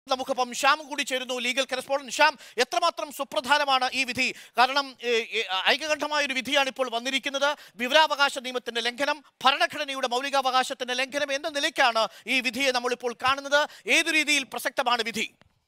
നമുക്കിപ്പം ശ്യാം കൂടി ചേരുന്നു ലീഗൽ കറസ്പോണ്ടന്റ് ശ്യാം എത്രമാത്രം സുപ്രധാനമാണ് ഈ വിധി കാരണം ഏ, ഏ, ഐകകണ്ഠമായ ഒരു വിധിയാണ് ഇപ്പോൾ വന്നിരിക്കുന്നത് വിവരാവകാശ നിയമത്തിന്റെ ലംഘനം ഭരണഘടനയുടെ മൗലികാവകാശത്തിന്റെ ലംഘനം എന്ന നിലയ്ക്കാണ് ഈ വിധിയെ നമ്മളിപ്പോൾ കാണുന്നത് ഏതു രീതിയിൽ പ്രസക്തമാണ് വിധി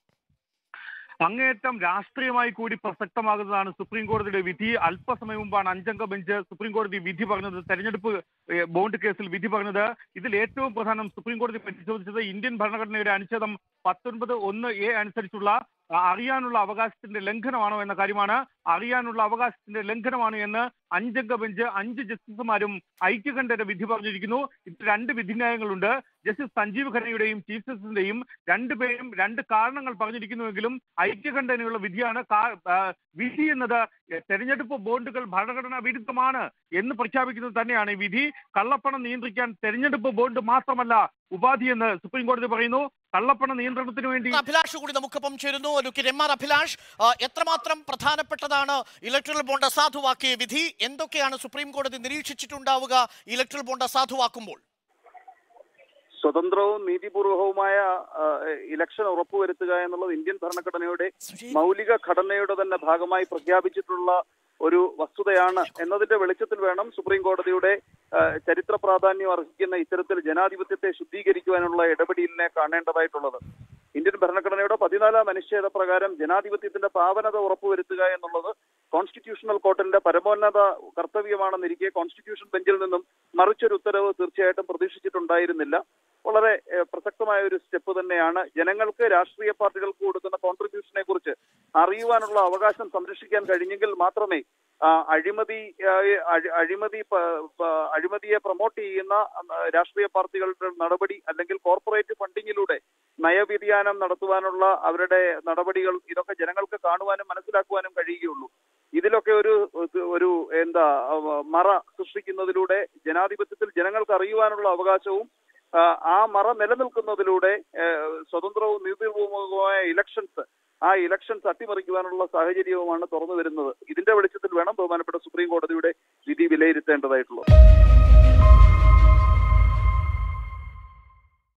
അങ്ങേയറ്റം രാഷ്ട്രീയമായി കൂടി പ്രസക്തമാകുന്നതാണ് സുപ്രീം കോടതിയുടെ വിധി അല്പസമയം മുമ്പാണ് അഞ്ചംഗ ബെഞ്ച് സുപ്രീം കോടതി വിധി പറഞ്ഞത് തെരഞ്ഞെടുപ്പ് ഏഹ്, ബോണ്ട് കേസിൽ വിധി പറഞ്ഞത് ഇതിൽ ഏറ്റവും പ്രധാനം സുപ്രീം കോടതി പരിശോധിച്ചത് ഇന്ത്യൻ ഭരണഘടനയുടെ അനുച്ഛേദം പത്തൊൻപത് ഒന്ന് എ അനുസരിച്ചുള്ള ആ, അറിയാനുള്ള അവകാശത്തിന്റെ ലംഘനമാണോ എന്ന കാര്യമാണ് അറിയാനുള്ള അവകാശത്തിന്റെ ലംഘനമാണ് എന്ന് അഞ്ചംഗ ബെഞ്ച് അഞ്ച് ജസ്റ്റിസുമാരും ഐക്യകണ്ഠന്റെ വിധി പറഞ്ഞിരിക്കുന്നു ഇത് രണ്ട് വിധിന്യായങ്ങളുണ്ട് ജസ്റ്റിസ് സഞ്ജീവ് ഖന്നയുടെയും ചീഫ് ജസ്റ്റിസിന്റെയും രണ്ടുപേരും രണ്ട് കാരണങ്ങൾ പറഞ്ഞിരിക്കുന്നുവെങ്കിലും ഐക്യകണ്ഠനുള്ള വിധിയാണ് കാ- ആ, വിധി എന്നത് തെരഞ്ഞെടുപ്പ് ബോണ്ടുകൾ ഭരണഘടനാ വിരുദ്ധമാണ് എന്ന് പ്രഖ്യാപിക്കുന്നത് തന്നെയാണ് ഈ വിധി കള്ളപ്പണം നിയന്ത്രിക്കാൻ തെരഞ്ഞെടുപ്പ് ബോണ്ട് മാത്രമല്ല ഉപാധിയെന്ന് സുപ്രീം കോടതി പറയുന്നു കള്ളപ്പണ നിയന്ത്രണത്തിന് വേണ്ടി അഭിലാഷ് കൂടി നമുക്കൊപ്പം ചേരുന്നു അഡ്വക്കേറ്റ് എം ആർ അഭിലാഷ് ആ, എത്രമാത്രം പ്രധാനപ്പെട്ടതാണ് ഇലക്ട്രൽ ബോണ്ട് അസാധുവാക്കിയ വിധി എന്തൊക്കെയാണ് സുപ്രീം കോടതി നിരീക്ഷിച്ചിട്ടുണ്ടാവുക ഇലക്ട്രൽ ബോണ്ട് അസാധുവാക്കുമ്പോൾ സ്വതന്ത്രവും നീതിപൂർവകവുമായ ആ, ഇലക്ഷൻ ഉറപ്പുവരുത്തുക എന്നുള്ളത് ഇന്ത്യൻ ഭരണഘടനയുടെ മൗലിക ഘടനയുടെ തന്നെ ഭാഗമായി പ്രഖ്യാപിച്ചിട്ടുള്ള ഒരു വസ്തുതയാണ് എന്നതിന്റെ വെളിച്ചത്തിൽ വേണം സുപ്രീം കോടതിയുടെ ആ, ചരിത്ര പ്രാധാന്യം അർഹിക്കുന്ന ഇത്തരത്തിൽ ജനാധിപത്യത്തെ ശുദ്ധീകരിക്കുവാനുള്ള ഇടപെടലിനെ കാണേണ്ടതായിട്ടുള്ളത് ഇന്ത്യൻ ഭരണഘടനയുടെ പതിനാലാം അനുച്ഛേദ പ്രകാരം ജനാധിപത്യത്തിന്റെ പാവനത ഉറപ്പുവരുത്തുക എന്നുള്ളത് കോൺസ്റ്റിറ്റ്യൂഷണൽ കോർട്ടിന്റെ പരമോന്നത കർത്തവ്യമാണെന്നിരിക്കെ കോൺസ്റ്റിറ്റ്യൂഷൻ ബെഞ്ചിൽ നിന്നും മറിച്ചൊരു ഉത്തരവ് തീർച്ചയായിട്ടും പ്രതീക്ഷിച്ചിട്ടുണ്ടായിരുന്നില്ല വളരെ ഏഹ്, പ്രസക്തമായ ഒരു സ്റ്റെപ്പ് തന്നെയാണ് ജനങ്ങൾക്ക് രാഷ്ട്രീയ പാർട്ടികൾക്ക് കൊടുക്കുന്ന കോൺട്രിബ്യൂഷനെ കുറിച്ച് അറിയുവാനുള്ള അവകാശം സംരക്ഷിക്കാൻ കഴിഞ്ഞെങ്കിൽ മാത്രമേ ആ, അഴിമതി ആ, അഴി- അഴിമതി പ- പ- അഴിമതിയെ പ്രൊമോട്ട് ചെയ്യുന്ന ആ, രാഷ്ട്രീയ പാർട്ടികളുടെ നടപടി അല്ലെങ്കിൽ കോർപ്പറേറ്റ് ഫണ്ടിങ്ങിലൂടെ നയവ്യതിയാനം നടത്തുവാനുള്ള അവരുടെ നടപടികൾ ഇതൊക്കെ ജനങ്ങൾക്ക് കാണുവാനും മനസ്സിലാക്കുവാനും കഴിയുകയുള്ളൂ ഇതിലൊക്കെ ഒരു ഒരു എന്താ അവ- മറ സൃഷ്ടിക്കുന്നതിലൂടെ ജനാധിപത്യത്തിൽ ജനങ്ങൾക്ക് അറിയുവാനുള്ള അവകാശവും ആ, ആ മറ നിലനിൽക്കുന്നതിലൂടെ ഏഹ്, സ്വതന്ത്രവും നീതിപൂർവകവുമായ ഇലക്ഷൻസ് ആ ഇലക്ഷൻസ് അട്ടിമറിക്കുവാനുള്ള സാഹചര്യവുമാണ് തുറന്നു വരുന്നത് ഇതിന്റെ വെളിച്ചത്തിൽ വേണം ബഹുമാനപ്പെട്ട സുപ്രീം കോടതിയുടെ വിധി വിലയിരുത്തേണ്ടതായിട്ടുള്ളത്